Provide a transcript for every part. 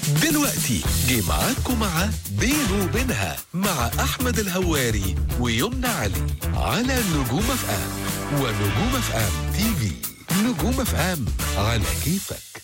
دلوقتي جه معاكم مع بينه وبينها مع أحمد الهواري ويمنى علي على نجوم اف ام ونجوم اف ام تي في نجوم اف ام على كيفك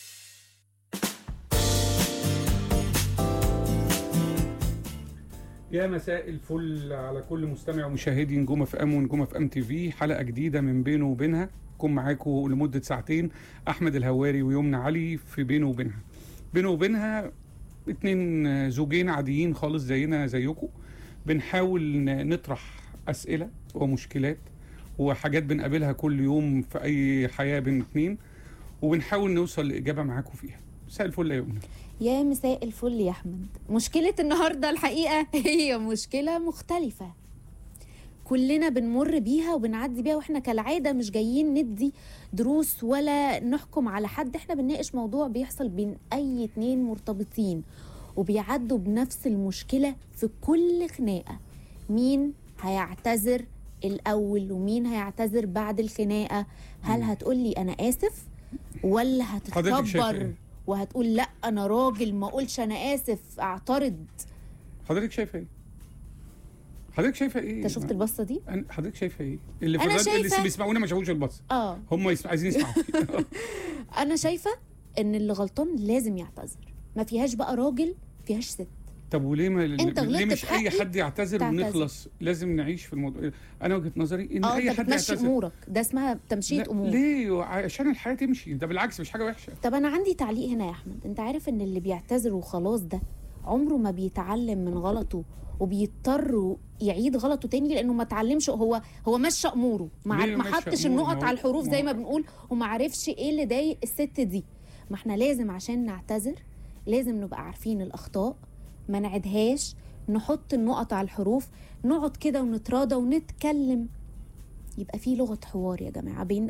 يا مساء الفل على كل مستمع ومشاهدي نجوم اف ام ونجوم اف ام تي في حلقه جديده من بينه وبينها كون معاكم لمده ساعتين احمد الهواري ويمنى علي في بينه وبينها بينه وبينها اتنين زوجين عاديين خالص زينا زيكم بنحاول ن- نطرح اسئله ومشكلات وحاجات بنقابلها كل يوم في اي حياه بين اتنين وبنحاول نوصل لاجابه معاكم فيها مساء الفل يا يمنى يا مساء الفل يا احمد مشكله النهارده الحقيقه هي مشكله مختلفه كلنا بنمر بيها وبنعدي بيها واحنا كالعاده مش جايين ندي دروس ولا نحكم على حد احنا بنناقش موضوع بيحصل بين اي اتنين مرتبطين وبيعدوا بنفس المشكله في كل خناقه مين هيعتذر الاول ومين هيعتذر بعد الخناقه هل هتقولي انا اسف ولا حضرتك شايفة هتتكبر إيه؟ وهتقول لا انا راجل ما اقولش انا اسف اعترض حضرتك شايفه ايه؟ حضرتك شايفه ايه؟ انت شفت البصه دي أنا- حضرتك شايفه ايه؟ اللي في أنا الراديو اللي شايفة- بيسمعونا ما شافوش البص اه هم يسمع... عايزين يسمعوا انا شايفه ان اللي غلطان لازم يعتذر ما فيهاش بقى راجل فيهاش ست طب وليه ما أنت ليه غلطت مش في اي حقي، حد يعتذر تعتذر. ونخلص لازم نعيش في الموضوع انا وجهه نظري ان اه اي انت حد بتمشي يعتذر امورك ده اسمها تمشيه لا، امور ليه عشان الحياه تمشي ده بالعكس مش حاجه وحشه طب انا عندي تعليق هنا يا احمد انت عارف ان اللي بيعتذر وخلاص ده عمره ما بيتعلم من غلطه وبيضطر يعيد غلطه تاني لانه ما اتعلمش هو هو مشى اموره ما ليه ما مشى حطش أموره؟ النقط ما هو- على الحروف ما زي هو- ما بنقول وما عرفش ايه اللي ضايق الست دي ما احنا لازم عشان نعتذر لازم نبقى عارفين الاخطاء ما نعدهاش نحط النقط على الحروف نقعد كده ونتراضى ونتكلم يبقى في لغه حوار يا جماعه بين